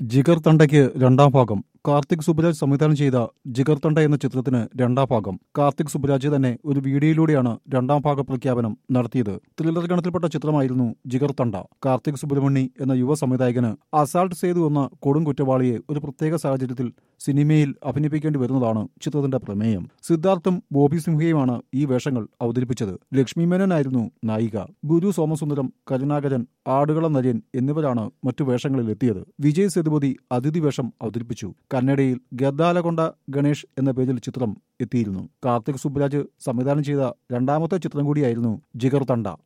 ജിഗർ തണ്ടയ്ക്ക് രണ്ടാം ഭാഗം കാർത്തിക് സുബരാജ് സംവിധാനം ചെയ്ത ജിഗർ തണ്ട എന്ന ചിത്രത്തിന് രണ്ടാം ഭാഗം കാർത്തിക് സുബരാജ് തന്നെ ഒരു വീഡിയോയിലൂടെയാണ് രണ്ടാം ഭാഗ പ്രഖ്യാപനം നടത്തിയത് ത്രില്ലർ ഗണത്തിൽപ്പെട്ട ചിത്രമായിരുന്നു ജിഗർ തണ്ട കാർത്തിക് സുബ്രഹ്മണി എന്ന യുവ സംവിധായകന് അസാൾട്ട് സേതു എന്ന കൊടും കുറ്റവാളിയെ ഒരു പ്രത്യേക സാഹചര്യത്തിൽ സിനിമയിൽ അഭിനയിപ്പിക്കേണ്ടി വരുന്നതാണ് ചിത്രത്തിന്റെ പ്രമേയം സിദ്ധാർത്ഥും ബോബി സിംഹയുമാണ് ഈ വേഷങ്ങൾ അവതരിപ്പിച്ചത് ലക്ഷ്മി മേനോനായിരുന്നു നായിക ഗുരു സോമസുന്ദരം കരുണാകരൻ ആടുകള നര്യൻ എന്നിവരാണ് മറ്റു വേഷങ്ങളിൽ എത്തിയത് വിജയ് സേതുപതി അതിഥി വേഷം അവതരിപ്പിച്ചു കന്നഡയിൽ ഗദ്ദാലകൊണ്ട ഗണേഷ് എന്ന പേരിൽ ചിത്രം എത്തിയിരുന്നു കാർത്തിക് സുബ്രാജ് സംവിധാനം ചെയ്ത രണ്ടാമത്തെ ചിത്രം കൂടിയായിരുന്നു ജിഗർ തണ്ട